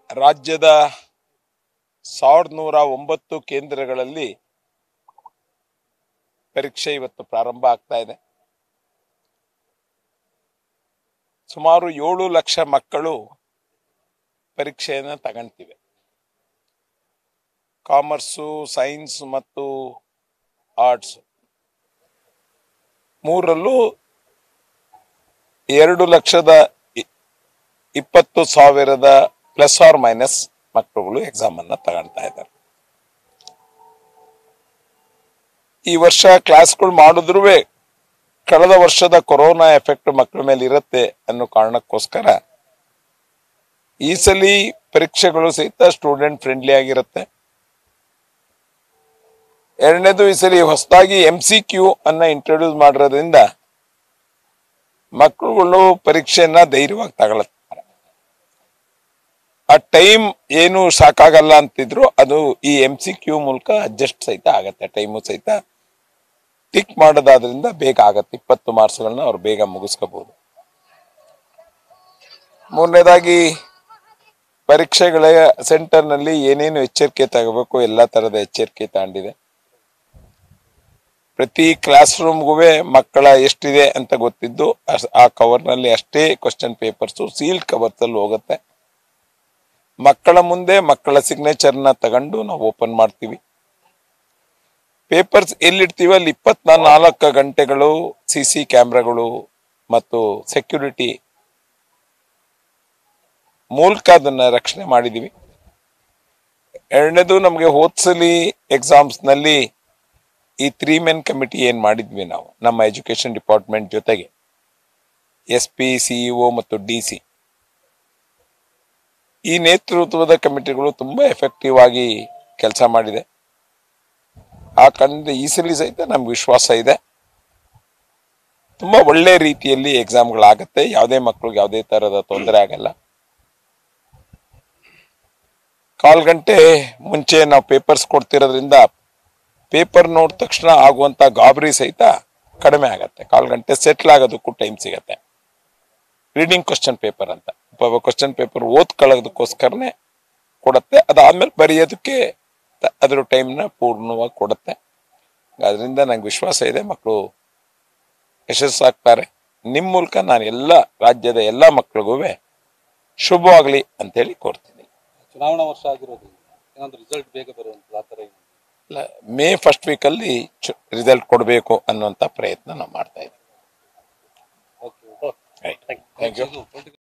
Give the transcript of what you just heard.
ರಾಜ್ಯದ ಸಾವಿರದ ನೂರ ಒಂಬತ್ತು ಕೇಂದ್ರಗಳಲ್ಲಿ ಪರೀಕ್ಷೆ ಇವತ್ತು ಪ್ರಾರಂಭ ಆಗ್ತಾ ಇದೆ ಸುಮಾರು ಏಳು ಲಕ್ಷ ಮಕ್ಕಳು ಪರೀಕ್ಷೆಯನ್ನು ತಗೊಂತಿವೆ ಕಾಮರ್ಸು ಸೈನ್ಸ್ ಮತ್ತು ಆರ್ಟ್ಸ್ ಮೂರಲ್ಲೂ ಎರಡು ಲಕ್ಷದ ಇ- ಇಪ್ಪತ್ತು ಸಾವಿರದ ಪ್ಲಸ್ ಆರ್ ಮೈನಸ್ ಮಕ್ಕಳುಗಳು ಎಕ್ಸಾಮ್ ಅನ್ನ ತಗೊಳ್ತಾ ಇದ್ದಾರೆ ಈ ವರ್ಷ ಕ್ಲಾಸ್ಗಳು ಮಾಡಿದ್ರು ಕಳೆದ ವರ್ಷದ ಕೊರೋನಾ ಎಫೆಕ್ಟ್ ಮಕ್ಕಳ ಮೇಲೆ ಇರುತ್ತೆ ಅನ್ನೋ ಕಾರಣಕ್ಕೋಸ್ಕರ ಈ ಸಲ ಪರೀಕ್ಷೆಗಳು ಸಹಿತ ಸ್ಟೂಡೆಂಟ್ ಫ್ರೆಂಡ್ಲಿ ಆಗಿರುತ್ತೆ ಎರಡನೇದು ಈ ಸಲ ಹೊಸದಾಗಿ ಎಂ ಸಿ ಕ್ಯೂ ಅನ್ನ ಇಂಟ್ರೊಡ್ಯೂಸ್ ಮಾಡಿರೋದ್ರಿಂದ ಮಕ್ಕಳುಗಳು ಪರೀಕ್ಷೆಯನ್ನ ಧೈರ್ಯವಾಗಿ ತಗೊಳ್ತಾರೆ ಆ ಟೈಮ್ ಏನು ಸಾಕಾಗಲ್ಲ ಅಂತಿದ್ರು ಅದು ಈ ಎಂ ಸಿ ಕ್ಯೂ ಮೂಲಕ ಅಡ್ಜಸ್ಟ್ ಸಹಿತ ಆಗತ್ತೆ ಟೈಮು ಸಹಿತ ಟಿಕ್ ಮಾಡೋದಾದ್ರಿಂದ ಬೇಗ ಆಗತ್ತೆ ಇಪ್ಪತ್ತು ಮಾರ್ಕ್ಸ್ಗಳನ್ನ ಅವ್ರು ಬೇಗ ಮುಗಿಸ್ಕೋಬಹುದು ಮೂರನೇದಾಗಿ ಪರೀಕ್ಷೆಗಳ ಸೆಂಟರ್ನಲ್ಲಿ ಏನೇನು ಎಚ್ಚರಿಕೆ ತಗೋಬೇಕು ಎಲ್ಲಾ ತರದ ಎಚ್ಚರಿಕೆ ತಗೊಂಡಿದೆ ಪ್ರತಿ ಕ್ಲಾಸ್ ರೂಮ್ಗೂ ಮಕ್ಕಳ ಎಷ್ಟಿದೆ ಅಂತ ಗೊತ್ತಿದ್ದು ಅಸ್- ಆ ಕವರ್ನಲ್ಲಿ ಅಷ್ಟೇ ಕ್ವಶನ್ ಪೇಪರ್ಸು ಸೀಲ್ಡ್ ಕವರ್ಸ್ ಅಲ್ಲಿ ಹೋಗುತ್ತೆ ಮಕ್ಕಳ ಮುಂದೆ ಮಕ್ಕಳ ಸಿಗ್ನೇಚರ್ನ ತಗೊಂಡು ನಾವು ಓಪನ್ ಮಾಡ್ತೀವಿ ಪೇಪರ್ಸ್ ಎಲ್ಲಿಡ್ತೀವಿ ಅಲ್ಲಿ ಇಪ್ಪತ್ನಾಲ್ಕು ಗಂಟೆಗಳು ಸಿ ಸಿ ಕ್ಯಾಮ್ರಾಗಳು ಮತ್ತು ಸೆಕ್ಯೂರಿಟಿ ಮೂಲಕ ಅದನ್ನ ರಕ್ಷಣೆ ಮಾಡಿದೀವಿ ಎರಡನೇದು ನಮಗೆ ಹೋದ್ಸಲಿ ಎಕ್ಸಾಮ್ಸ್ ನಲ್ಲಿ ಈ ತ್ರೀ ಮೆನ್ ಕಮಿಟಿ ಏನ್ ಮಾಡಿದ್ವಿ ನಾವು ನಮ್ಮ ಎಜುಕೇಶನ್ ಡಿಪಾರ್ಟ್ಮೆಂಟ್ ಜೊತೆಗೆ ಎಸ್ ಪಿ ಸಿಇಒ ಮತ್ತು ಡಿ ಸಿ ಈ ನೇತೃತ್ವದ ಕಮಿಟಿಗಳು ತುಂಬಾ ಎಫೆಕ್ಟಿವ್ ಆಗಿ ಕೆಲಸ ಮಾಡಿದೆ ಆ ಕಂಡ ಈ ಸಲ ಸಹಿತ ನಮ್ಗೆ ವಿಶ್ವಾಸ ಇದೆ ತುಂಬಾ ಒಳ್ಳೆ ರೀತಿಯಲ್ಲಿ ಎಕ್ಸಾಮ್ಗಳಾಗತ್ತೆ ಯಾವುದೇ ಮಕ್ಕಳಿಗೆ ಯಾವುದೇ ತರಹದ ತೊಂದರೆ ಆಗಲ್ಲ ಕಾಲ್ ಗಂಟೆ ಮುಂಚೆ ನಾವು ಪೇಪರ್ಸ್ ಕೊಡ್ತಿರೋದ್ರಿಂದ ಪೇಪರ್ ನೋಡಿದ ತಕ್ಷಣ ಆಗುವಂತ ಗಾಬರಿ ಸಹಿತ ಕಡಿಮೆ ಆಗತ್ತೆ ಕಾಲ್ ಗಂಟೆ ಸೆಟ್ಲ್ ಆಗೋದಕ್ಕೂ ಟೈಮ್ ಸಿಗತ್ತೆ ರೀಡಿಂಗ್ ಕ್ವಶನ್ ಪೇಪರ್ ಅಂತ ಕ್ವಶನ್ ಪೇಪರ್ ಓದ್ಕೊಳ್ಳೋದಕ್ಕೋಸ್ಕರನೇ ಕೊಡುತ್ತೆ ಅದಾದ್ಮೇಲೆ ಬರೆಯೋದಕ್ಕೆ ತ- ಅದ್ರ ಟೈಮ್ನ ಪೂರ್ಣವಾಗಿ ಕೊಡುತ್ತೆ ಅದರಿಂದ ನಂಗೆ ವಿಶ್ವಾಸ ಇದೆ ಮಕ್ಕಳು ಯಶಸ್ಸಾಗ್ತಾರೆ ನಿಮ್ಮ ಮೂಲಕ ನಾನು ಎಲ್ಲ ರಾಜ್ಯದ ಎಲ್ಲ ಮಕ್ಕಳಿಗೂ ಶುಭವಾಗಲಿ ಅಂತೇಳಿ ಕೋರ್ತೀನಿ ಚುನಾವಣಾ ವರ್ಷ ಆಗಿರೋದು ಏನಾದ್ರು ರಿಸಲ್ಟ್ ಬೇಗ ಬರುವಂತ ಆ ಥರ ಏನು ಇಲ್ಲ, ಮೇ ಫಸ್ಟ್ ವೀಕಲ್ಲಿ ರಿಸಲ್ಟ್ ಕೊಡಬೇಕು ಅನ್ನುವಂಥ ಪ್ರಯತ್ನ ನಾವು ಮಾಡ್ತಾ ಇದ್ದೀವಿ ಓಕೆ ಥ್ಯಾಂಕ್ ಯು ಇದು political